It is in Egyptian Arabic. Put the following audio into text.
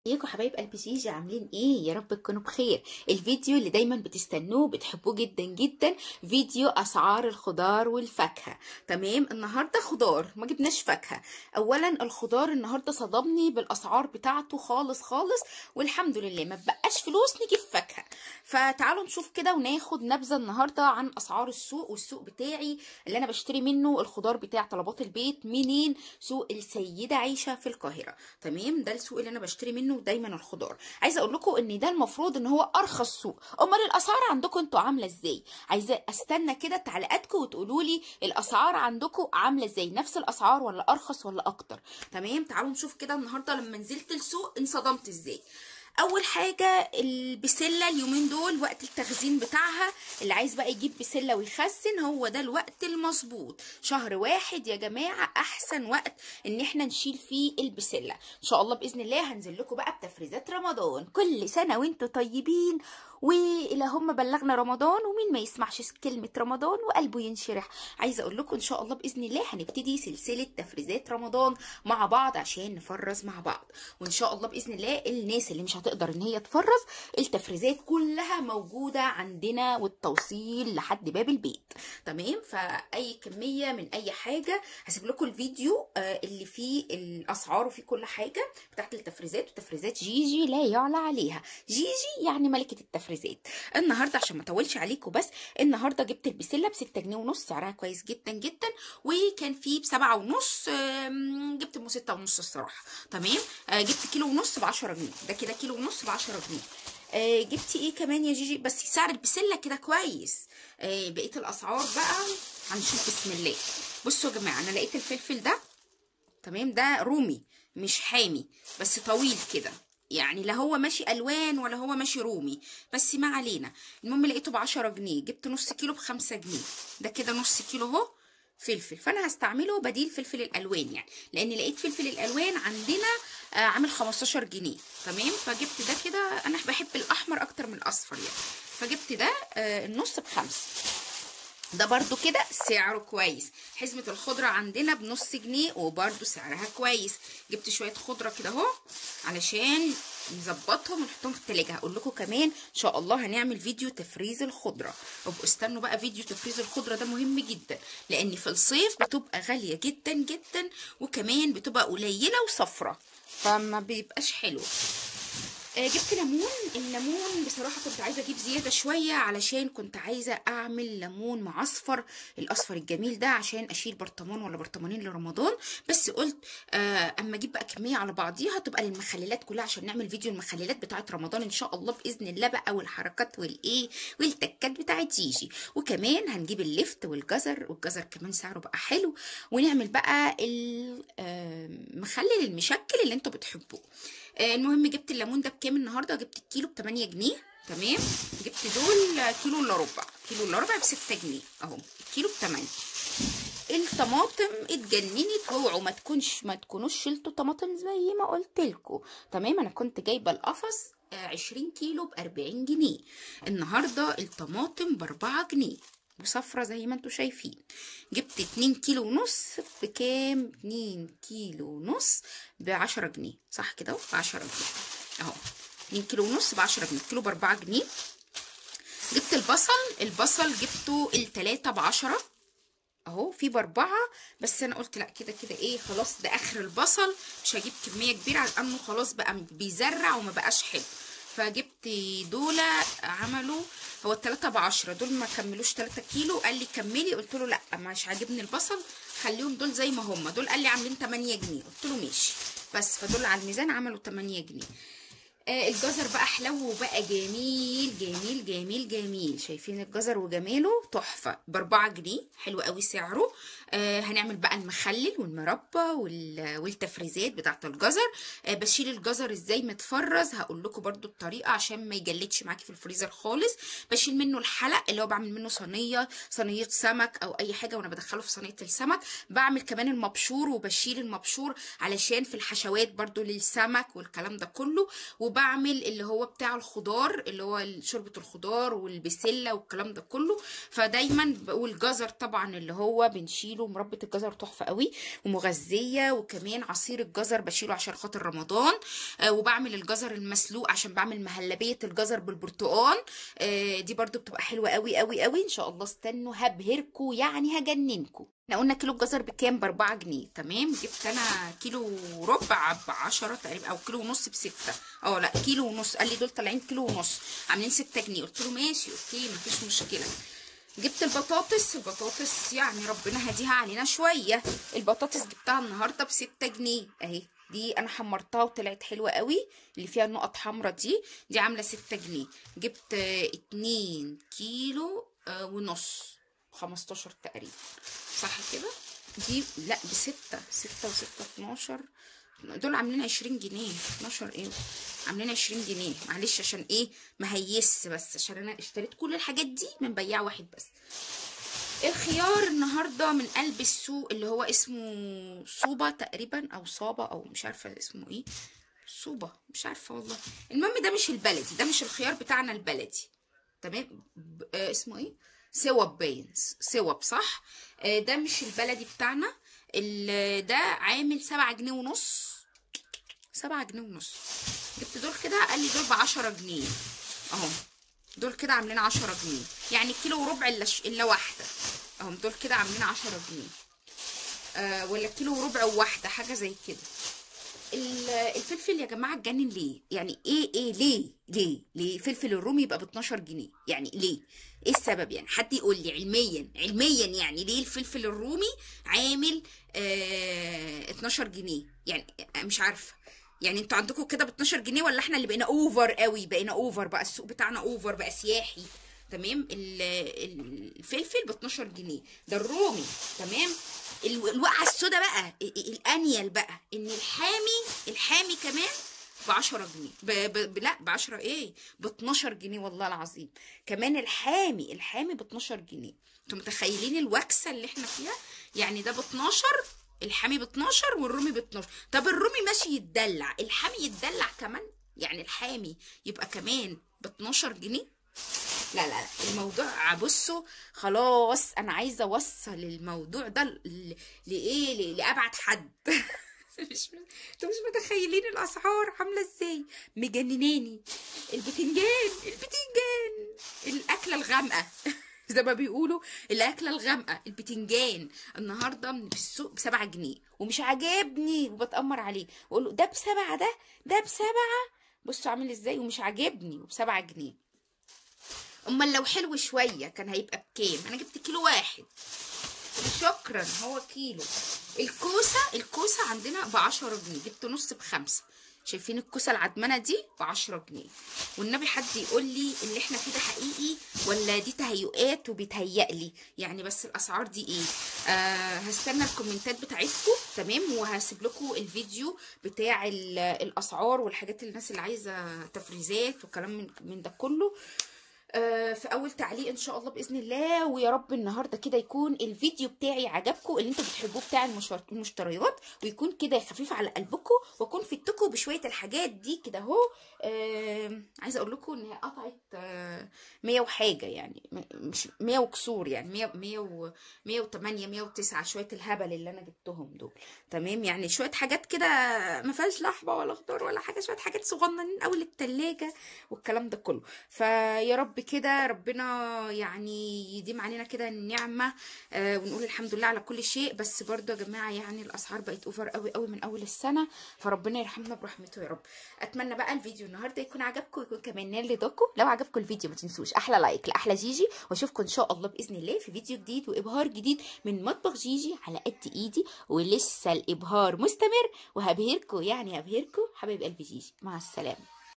ازيكم حبايب قلب جيجي عاملين ايه يا رب تكونوا بخير الفيديو اللي دايما بتستنوه بتحبوه جدا جدا فيديو اسعار الخضار والفاكهه تمام النهارده خضار ما جبناش فاكهه اولا الخضار النهارده صدمني بالاسعار بتاعته خالص خالص والحمد لله ما بقاش فلوس نجيب فاكهه فتعالوا نشوف كده وناخد نبذه النهارده عن اسعار السوق والسوق بتاعي اللي انا بشتري منه الخضار بتاع طلبات البيت منين سوق السيده عيشه في القاهره تمام ده السوق اللي انا بشتري منه دايما الخضار عايزه اقول لكم ان ده المفروض ان هو ارخص سوق امال الاسعار عندكم انتوا عامله ازاي عايزه استنى كده تعليقاتكم وتقولوا لي الاسعار عندكم عامله ازاي نفس الاسعار ولا ارخص ولا اكتر تمام تعالوا نشوف كده النهارده لما نزلت السوق انصدمت ازاي اول حاجه البسله اليومين دول وقت التخزين بتاعها اللي عايز بقى يجيب بسله ويخزن هو ده الوقت المظبوط شهر واحد يا جماعه احسن وقت ان احنا نشيل فيه البسله ان شاء الله باذن الله هنزل لكم بقى بتفريزات رمضان كل سنه وانتم طيبين والى هم بلغنا رمضان ومين ما يسمعش كلمه رمضان وقلبه ينشرح عايزه اقول لكم ان شاء الله باذن الله هنبتدي سلسله تفريزات رمضان مع بعض عشان نفرز مع بعض وان شاء الله باذن الله الناس اللي مش هتقدر ان هي تفرز التفريزات كلها موجوده عندنا والتوصيل لحد باب البيت تمام فاي كميه من اي حاجه هسيب لكم الفيديو اللي فيه الاسعار وفيه كل حاجه بتاعت التفريزات وتفريزات جيجي لا يعلى عليها جيجي يعني ملكه التفريزات النهارده عشان ما اطولش عليكم بس النهارده جبت البسله ب 6 جنيه ونص سعرها كويس جدا جدا وكان فيه ب 7 ونص جبت ب 6 ونص الصراحه تمام جبت كيلو ونص ب 10 جنيه ده كده كيلو ونص ب 10 جنيه آه جبتي ايه كمان يا جيجي بس سعر البسله كده كويس آه بقيه الاسعار بقى هنشوف بسم الله بصوا يا جماعه انا لقيت الفلفل ده تمام ده رومي مش حامي بس طويل كده يعني لا هو ماشي الوان ولا هو ماشي رومي بس ما علينا المهم لقيته ب 10 جنيه جبت نص كيلو ب 5 جنيه ده كده نص كيلو اهو فلفل فانا هستعمله بديل فلفل الالوان يعني لان لقيت فلفل الالوان عندنا آه عامل 15 جنيه تمام فجبت ده كده انا بحب الاحمر اكتر من الاصفر يعني فجبت ده آه النص بخمسة ده برضو كده سعره كويس حزمة الخضرة عندنا بنص جنيه وبرضو سعرها كويس جبت شوية خضرة كده اهو علشان نظبطهم ونحطهم في التلاجة هقول لكم كمان ان شاء الله هنعمل فيديو تفريز الخضرة ابقوا استنوا بقى فيديو تفريز الخضرة ده مهم جدا لان في الصيف بتبقى غالية جدا جدا وكمان بتبقى قليلة وصفرة فما بيبقاش حلو آه جبت ليمون الليمون بصراحة كنت عايزة اجيب زيادة شوية علشان كنت عايزة اعمل ليمون معصفر الاصفر الجميل ده عشان اشيل برطمان ولا برطمانين لرمضان بس قلت آه اما اجيب بقى كمية على بعضيها تبقى للمخللات كلها عشان نعمل فيديو المخللات بتاعت رمضان ان شاء الله باذن الله بقى والحركات والايه والتكات بتاعت جيجي وكمان هنجيب اللفت والجزر والجزر كمان سعره بقى حلو ونعمل بقى المخلل المشكل اللي انتوا بتحبوه المهم جبت الليمون ده بكام النهارده جبت الكيلو ب 8 جنيه تمام جبت دول كيلو الا ربع كيلو الا ربع ب 6 جنيه اهو الكيلو ب 8 الطماطم اتجننت اوعوا ما تكونش ما تكونوش شلتوا طماطم زي ما قلت لكم تمام انا كنت جايبه القفص 20 كيلو ب 40 جنيه النهارده الطماطم ب 4 جنيه وصفرة زي ما انتوا شايفين جبت اتنين كيلو ونص بكام اتنين كيلو ونص بعشرة جنيه صح كده بعشرة جنيه اهو اتنين كيلو ونص بعشرة جنيه كيلو باربعة جنيه جبت البصل البصل جبته التلاتة بعشرة اهو في باربعة بس انا قلت لا كده كده ايه خلاص ده اخر البصل مش هجيب كمية كبيرة لانه خلاص بقى بيزرع وما بقاش حلو فجبت دول عملوا هو التلاتة بعشرة دول ما كملوش تلاتة كيلو قال لي كملي قلت له لا مش عاجبني البصل خليهم دول زي ما هم دول قال لي عاملين 8 جنيه قلت له ماشي بس فدول على الميزان عملوا 8 جنيه آه الجزر بقى حلو بقى جميل جميل جميل جميل شايفين الجزر وجماله تحفه باربعة جنيه حلو قوي سعره آه هنعمل بقى المخلل والمربى والتفريزات بتاعه الجزر آه بشيل الجزر ازاي متفرز هقول لكم برده الطريقه عشان ما يجلدش معاكي في الفريزر خالص بشيل منه الحلق اللي هو بعمل منه صينيه صينيه سمك او اي حاجه وانا بدخله في صينيه السمك بعمل كمان المبشور وبشيل المبشور علشان في الحشوات برده للسمك والكلام ده كله وبعمل اللي هو بتاع الخضار اللي هو شوربه الخضار والبسله والكلام ده كله فدايما والجزر طبعا اللي هو بنشيله بشيله مربى الجزر تحفه قوي ومغذيه وكمان عصير الجزر بشيله عشان خاطر رمضان آه وبعمل الجزر المسلوق عشان بعمل مهلبيه الجزر بالبرتقال آه دي برضو بتبقى حلوه قوي قوي قوي ان شاء الله استنوا هبهركوا يعني هجننكوا احنا قلنا كيلو الجزر بكام باربعة جنيه تمام جبت انا كيلو ربع بعشرة تقريبا او كيلو ونص بستة اه لا كيلو ونص قال لي دول طالعين كيلو ونص عاملين ستة جنيه قلت له ماشي اوكي مفيش مشكلة جبت البطاطس البطاطس يعني ربنا هديها علينا شوية البطاطس جبتها النهاردة بستة جنيه اهي دي انا حمرتها وطلعت حلوة قوي اللي فيها النقط حمرا دي دي عاملة ستة جنيه جبت آه، اتنين كيلو آه، ونص 15 تقريبا صح كده دي لا بستة ستة وستة اتناشر دول عاملين عشرين جنيه اتناشر ايه عاملين عشرين جنيه معلش عشان ايه مهيس بس عشان انا اشتريت كل الحاجات دي من بياع واحد بس الخيار النهارده من قلب السوق اللي هو اسمه صوبة تقريبا او صابة او مش عارفه اسمه ايه صوبة مش عارفه والله المهم ده مش البلدي ده مش الخيار بتاعنا البلدي تمام ب- آه اسمه ايه سوب باين سوب صح آه ده مش البلدي بتاعنا ال- ده عامل سبعة جنيه ونص سبعة جنيه ونص جبت دول كده قال لي دول بعشرة جنيه اهو دول كده عاملين عشرة جنيه يعني كيلو وربع الا ش- الا واحدة اهم دول كده عاملين عشرة جنيه آه ولا كيلو وربع وواحدة حاجة زي كده ال- الفلفل يا جماعه اتجنن ليه يعني ايه ايه ليه ليه ليه فلفل الرومي يبقى ب 12 جنيه يعني ليه ايه السبب يعني حد يقول لي علميا علميا يعني ليه الفلفل الرومي عامل آه 12 جنيه يعني مش عارفه يعني انتوا عندكم كده ب 12 جنيه ولا احنا اللي بقينا اوفر قوي بقينا اوفر بقى السوق بتاعنا اوفر بقى سياحي تمام ال- ال- الفلفل ب 12 جنيه ده الرومي تمام ال- الوقعه السوداء بقى ال- ال- الانيل بقى ان الحامي الحامي كمان ب 10 جنيه ب... ب... ب... لا ب 10 ايه ب 12 جنيه والله العظيم كمان الحامي الحامي ب 12 جنيه انتوا متخيلين الوكسه اللي احنا فيها يعني ده ب 12 الحامي ب 12 والرومي ب 12 طب الرومي ماشي يتدلع الحامي يتدلع كمان يعني الحامي يبقى كمان ب 12 جنيه لا لا لا الموضوع بصوا خلاص انا عايزه اوصل الموضوع ده ل- لايه ل- لابعد حد مش انتوا مش متخيلين الاسعار عامله ازاي مجنناني البتنجان البتنجان الاكله الغامقه زي ما بيقولوا الاكله الغامقه البتنجان النهارده في السوق بسبعة جنيه ومش عاجبني وبتامر عليه واقول له ده بسبعة ده ده بسبعة بصوا عامل ازاي ومش عاجبني وبسبعة جنيه امال لو حلو شويه كان هيبقى بكام انا جبت كيلو واحد شكرا هو كيلو الكوسه الكوسه عندنا ب 10 جنيه جبت نص بخمسه شايفين الكوسه العدمانه دي ب 10 جنيه والنبي حد يقول لي اللي احنا فيه ده حقيقي ولا دي تهيؤات وبيتهيأ يعني بس الاسعار دي ايه آه هستنى الكومنتات بتاعتكم تمام وهسيب لكم الفيديو بتاع ال- الاسعار والحاجات اللي الناس اللي عايزه تفريزات وكلام من, من ده كله آه، في اول تعليق ان شاء الله باذن الله ويا رب النهارده كده يكون الفيديو بتاعي عجبكم اللي انتوا بتحبوه بتاع المشار- المشتريات ويكون كده خفيف على قلبكم واكون فدتكم بشويه الحاجات دي كده اهو آه، عايزه اقول لكم ان هي قطعت آه، 100 وحاجه يعني م- مش 100 وكسور يعني 100 100 و 108 109 شويه الهبل اللي انا جبتهم دول تمام يعني شويه حاجات كده ما فيهاش لحمه ولا خضار ولا حاجه شويه حاجات صغننين قوي للتلاجة والكلام ده كله فيا رب كده ربنا يعني يديم علينا كده النعمه آه ونقول الحمد لله على كل شيء بس برضو يا جماعه يعني الاسعار بقت اوفر قوي قوي من اول السنه فربنا يرحمنا برحمته يا رب اتمنى بقى الفيديو النهارده يكون عجبكم ويكون كمان نال رضاكم لو عجبكم الفيديو ما تنسوش احلى لايك لاحلى جيجي واشوفكم ان شاء الله باذن الله في فيديو جديد وابهار جديد من مطبخ جيجي على قد ايدي ولسه الابهار مستمر وهبهركم يعني هبهركم حبايب قلبي جيجي مع السلامه